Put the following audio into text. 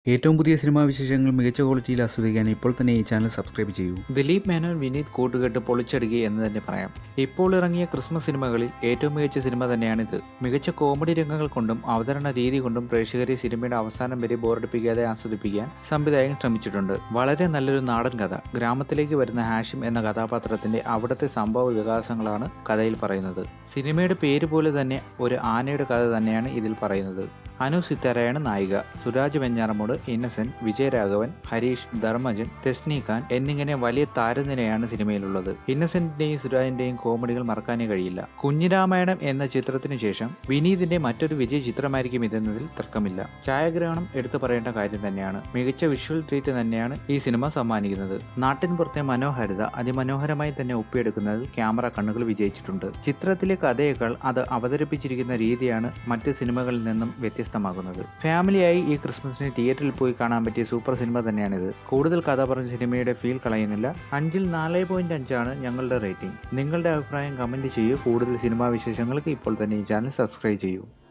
ഏറ്റവും പുതിയ സിനിമാ വിശേഷങ്ങൾ മികച്ച ക്വാളിറ്റിയിൽ ആസ്വദിക്കാൻ ഇപ്പോൾ തന്നെ ഈ ചാനൽ സബ്സ്ക്രൈബ് ചെയ്യൂ ദിലീപ് മേനോൻ വിനീത് കൂട്ടുകെട്ട് പൊളിച്ചടുക്കി എന്ന് തന്നെ പറയാം ഇപ്പോൾ ഇറങ്ങിയ ക്രിസ്മസ് സിനിമകളിൽ ഏറ്റവും മികച്ച സിനിമ തന്നെയാണിത് മികച്ച കോമഡി രംഗങ്ങൾ കൊണ്ടും അവതരണ രീതി കൊണ്ടും പ്രേക്ഷകരെ സിനിമയുടെ അവസാനം വരെ ബോറടിപ്പിക്കാതെ ആസ്വദിപ്പിക്കാൻ സംവിധായകൻ ശ്രമിച്ചിട്ടുണ്ട് വളരെ നല്ലൊരു നാടൻ കഥ ഗ്രാമത്തിലേക്ക് വരുന്ന ഹാഷിം എന്ന കഥാപാത്രത്തിന്റെ അവിടുത്തെ സംഭവ വികാസങ്ങളാണ് കഥയിൽ പറയുന്നത് സിനിമയുടെ പേര് പോലെ തന്നെ ഒരു ആനയുടെ കഥ തന്നെയാണ് ഇതിൽ പറയുന്നത് അനു സിത്താരയാണ് നായിക സുരാജ് വെഞ്ഞാറമൂട് ഇന്നസെന്റ് വിജയരാഘവൻ ഹരീഷ് ധർമ്മജൻ തെസ്നി ഖാൻ എന്നിങ്ങനെ വലിയ താരനിരയാണ് സിനിമയിലുള്ളത് ഇന്നസെന്റിന്റെയും സുരാജിന്റെയും കോമഡികൾ മറക്കാനേ കഴിയില്ല കുഞ്ഞിരാമായണം എന്ന ചിത്രത്തിനു ശേഷം വിനീതിന്റെ മറ്റൊരു വിജയ ചിത്രമായിരിക്കും ഇതെന്നതിൽ തർക്കമില്ല ഛായാഗ്രഹണം എടുത്തു പറയേണ്ട കാര്യം തന്നെയാണ് മികച്ച വിഷ്വൽ ട്രീറ്റ് തന്നെയാണ് ഈ സിനിമ സമ്മാനിക്കുന്നത് നാട്ടിൻ പുറത്തെ മനോഹാരിത അതിമനോഹരമായി തന്നെ ഒപ്പിയെടുക്കുന്നതിൽ ക്യാമറ കണ്ണുകൾ വിജയിച്ചിട്ടുണ്ട് ചിത്രത്തിലെ കഥയേക്കാൾ അത് അവതരിപ്പിച്ചിരിക്കുന്ന രീതിയാണ് മറ്റ് സിനിമകളിൽ നിന്നും വ്യത്യസ്തമാകുന്നത് ഫാമിലിയായി ഈ ക്രിസ്മസിന് തിയേറ്ററിൽ പോയി കാണാൻ പറ്റിയ സൂപ്പർ സിനിമ തന്നെയാണിത് കൂടുതൽ കഥ പറഞ്ഞ സിനിമയുടെ ഫീൽ കളയുന്നില്ല അഞ്ചിൽ നാല് പോയിന്റ് അഞ്ചാണ് ഞങ്ങളുടെ റേറ്റിംഗ് നിങ്ങളുടെ അഭിപ്രായം കമന്റ് ചെയ്യൂ കൂടുതൽ സിനിമാ വിശേഷങ്ങൾക്ക് ഇപ്പോൾ തന്നെ ഈ ചാനൽ സബ്സ്ക്രൈബ് ചെയ്യൂ